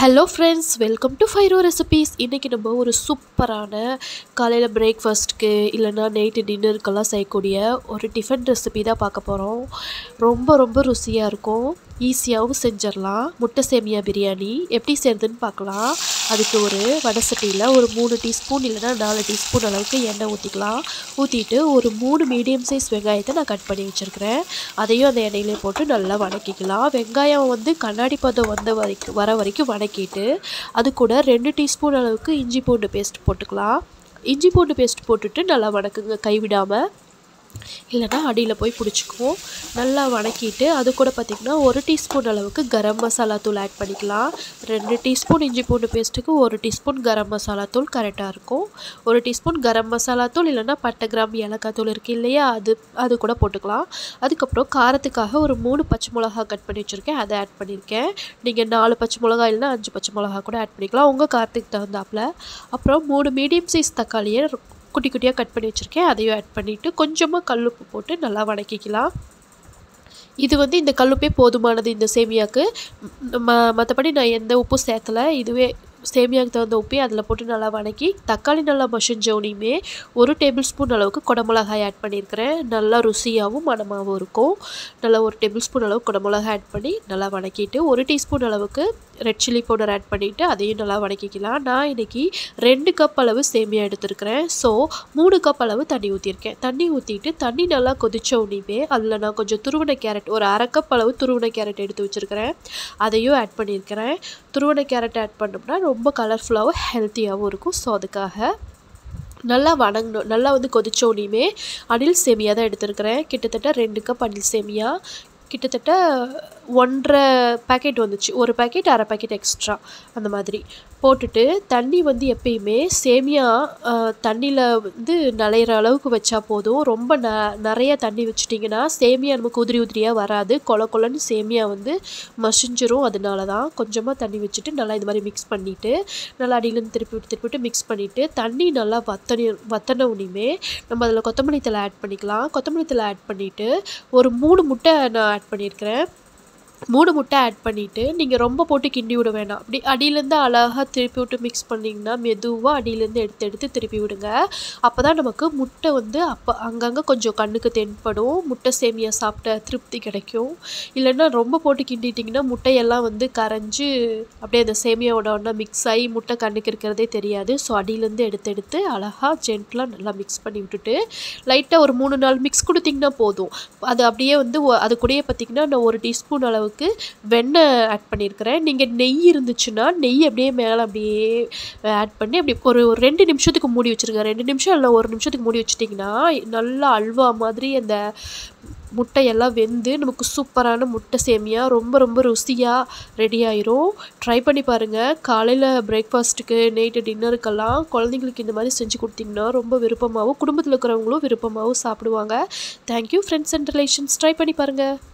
hello friends welcome to ஃபைரோ recipes இன்றைக்கி நம்ம ஒரு சூப்பரான காலையில் பிரேக்ஃபாஸ்ட்டுக்கு இல்லைன்னா நைட்டு டின்னருக்கெல்லாம் செய்யக்கூடிய ஒரு டிஃபன் ரெசிபி தான் பார்க்க போகிறோம் ரொம்ப ரொம்ப ருசியாக இருக்கும் ஈஸியாகவும் செஞ்சிடலாம் முட்டை சேமியா பிரியாணி எப்படி செய்கிறதுன்னு பார்க்கலாம் அதுக்கு ஒரு வடை சட்டியில் ஒரு மூணு டீஸ்பூன் இல்லைன்னா நாலு டீஸ்பூன் அளவுக்கு எண்ணெய் ஊற்றிக்கலாம் ஊற்றிட்டு ஒரு மூணு மீடியம் சைஸ் வெங்காயத்தை நான் கட் பண்ணி வச்சுருக்கிறேன் அதையும் அந்த எண்ணெயிலே போட்டு நல்லா வதக்கிக்கலாம் வெங்காயம் வந்து கண்ணாடி பதம் வந்த வரைக்கும் வர வரைக்கும் வதக்கிட்டு அது கூட ரெண்டு டீஸ்பூன் அளவுக்கு இஞ்சி பூண்டு பேஸ்ட் போட்டுக்கலாம் இஞ்சி பூண்டு பேஸ்ட் போட்டுட்டு நல்லா வதக்குங்க கைவிடாமல் இல்லைன்னா அடியில் போய் பிடிச்சிக்குவோம் நல்லா வதக்கிட்டு அது கூட பார்த்திங்கன்னா ஒரு டீஸ்பூன் அளவுக்கு கரம் மசாலா தூள் ஆட் பண்ணிக்கலாம் ரெண்டு டீஸ்பூன் இஞ்சி பூண்டு பேஸ்ட்டுக்கு ஒரு டீஸ்பூன் கரம் மசாலா தூள் கரெக்டாக இருக்கும் ஒரு டீஸ்பூன் கரம் மசாலா தூள் இல்லைன்னா பட்டை கிராம் ஏலக்காய் தூள் இருக்குது இல்லையா அது அது கூட போட்டுக்கலாம் அதுக்கப்புறம் காரத்துக்காக ஒரு மூணு பச்சை மிளகா கட் பண்ணி வச்சுருக்கேன் அதை ஆட் பண்ணியிருக்கேன் நீங்கள் நாலு பச்சை மிளகா இல்லைன்னா அஞ்சு பச்சை மிளகா கூட ஆட் பண்ணிக்கலாம் உங்கள் காரத்துக்கு தகுந்தாப்பில் அப்புறம் மூணு மீடியம் சைஸ் தக்காளியை குட்டி குட்டியாக கட் பண்ணி வச்சுருக்கேன் அதையும் ஆட் பண்ணிவிட்டு கொஞ்சமாக கல்லுப்பு போட்டு நல்லா வதக்கிக்கலாம் இது வந்து இந்த கல்லுப்பே போதுமானது இந்த சேமியாவுக்கு ம மற்றபடி நான் எந்த உப்பும் சேர்த்தலை இதுவே சேமியாவுக்கு தகுந்த உப்பே அதில் போட்டு நல்லா வதக்கி தக்காளி நல்லா மசிஞ்சோனையுமே ஒரு டேபிள் ஸ்பூன் அளவுக்கு குடமிளகாய் ஆட் பண்ணியிருக்கிறேன் நல்லா ருசியாகவும் மனமாகவும் இருக்கும் நல்லா ஒரு டேபிள் ஸ்பூன் அளவுக்கு குடமிளகாய் ஆட் பண்ணி நல்லா வதக்கிட்டு ஒரு டீஸ்பூன் அளவுக்கு ரெட் சில்லி பவுடர் ஆட் பண்ணிவிட்டு அதையும் நல்லா வதக்கிக்கலாம் நான் இன்றைக்கி ரெண்டு கப் அளவு சேமியா எடுத்துருக்கிறேன் ஸோ மூணு கப் அளவு தண்ணி ஊற்றிருக்கேன் தண்ணி ஊற்றிட்டு தண்ணி நல்லா கொதிச்ச உடனே அதில் நான் கொஞ்சம் துருவன கேரட் ஒரு அரை கப் அளவு துருவன கேரட் எடுத்து வச்சுருக்கிறேன் அதையும் ஆட் பண்ணியிருக்கிறேன் துருவன கேரட் ஆட் பண்ணோம்னா ரொம்ப கலர்ஃபுல்லாகவும் ஹெல்த்தியாகவும் இருக்கும் ஸோ அதுக்காக நல்லா வணங்கணும் நல்லா வந்து கொதிச்ச உடனேயுமே அணில் சேமியா தான் எடுத்துருக்கிறேன் கிட்டத்தட்ட ரெண்டு கப் அணில் சேமியா கிட்டத்தட்ட ஒன்றரை பேக்கெட் வந்துச்சு ஒரு பேக்கெட் அரை பேக்கெட் எக்ஸ்ட்ரா அந்த மாதிரி போட்டுட்டு தண்ணி வந்து எப்பயுமே சேமியா தண்ணியில் வந்து நலையிற அளவுக்கு வச்சா போதும் ரொம்ப ந நிறைய தண்ணி வச்சிட்டிங்கன்னா சேமியா நமக்கு உதிரி உதிரியாக வராது கொல கொலன்னு சேமியா வந்து மசிஞ்சிரும் அதனால தான் கொஞ்சமாக தண்ணி வச்சுட்டு நல்லா இது மாதிரி மிக்ஸ் பண்ணிவிட்டு நல்லா அடியிலேருந்து திருப்பி விட்டு திருப்பி விட்டு மிக்ஸ் பண்ணிவிட்டு தண்ணி நல்லா வத்தனி வத்தன உடனே நம்ம அதில் கொத்தமல்லி தலை ஆட் பண்ணிக்கலாம் கொத்தமல்லி தலை ஆட் பண்ணிவிட்டு ஒரு மூணு முட்டை நான் ஆட் பண்ணியிருக்கிறேன் மூணு முட்டை ஆட் பண்ணிவிட்டு நீங்கள் ரொம்ப போட்டு கிண்டி விட வேணாம் அப்படி அடியிலேருந்து அழகாக திருப்பி விட்டு மிக்ஸ் பண்ணிங்கன்னா மெதுவாக அடியிலேருந்து எடுத்து எடுத்து திருப்பி விடுங்க அப்போ தான் நமக்கு முட்டை வந்து அப்போ அங்கங்கே கொஞ்சம் கண்ணுக்கு தென்படும் முட்டை சேமியா சாப்பிட்ட திருப்தி கிடைக்கும் இல்லைன்னா ரொம்ப போட்டு கிண்டிட்டிங்கன்னா முட்டையெல்லாம் வந்து கரைஞ்சி அப்படியே அந்த சேமியாவோட ஒன்றா மிக்ஸ் ஆகி முட்டை கண்ணுக்கு இருக்கிறதே தெரியாது ஸோ அடியிலேருந்து எடுத்து எடுத்து அழகாக ஜென்ட்லாக நல்லா மிக்ஸ் பண்ணி விட்டுட்டு லைட்டாக ஒரு மூணு நாள் மிக்ஸ் கொடுத்திங்கன்னா போதும் அது அப்படியே வந்து அது கூடயே பார்த்திங்கன்னா நான் ஒரு டீஸ்பூன் அளவு அளவுக்கு வெண்ணெய் ஆட் பண்ணியிருக்கிறேன் நீங்கள் நெய் இருந்துச்சுன்னா நெய் அப்படியே மேலே அப்படியே ஆட் பண்ணி அப்படி ஒரு ஒரு ரெண்டு நிமிஷத்துக்கு மூடி வச்சுருங்க ரெண்டு நிமிஷம் இல்லை ஒரு நிமிஷத்துக்கு மூடி வச்சிட்டிங்கன்னா நல்லா அல்வா மாதிரி அந்த முட்டையெல்லாம் வெந்து நமக்கு சூப்பரான முட்டை சேமியா ரொம்ப ரொம்ப ருசியாக ரெடி ஆயிரும் ட்ரை பண்ணி பாருங்கள் காலையில் பிரேக்ஃபாஸ்ட்டுக்கு நைட்டு டின்னருக்கெல்லாம் குழந்தைங்களுக்கு இந்த மாதிரி செஞ்சு கொடுத்திங்கன்னா ரொம்ப விருப்பமாகவும் குடும்பத்தில் இருக்கிறவங்களும் விருப்பமாகவும் சாப்பிடுவாங்க thank you friends and relations try பண்ணி பாருங்கள்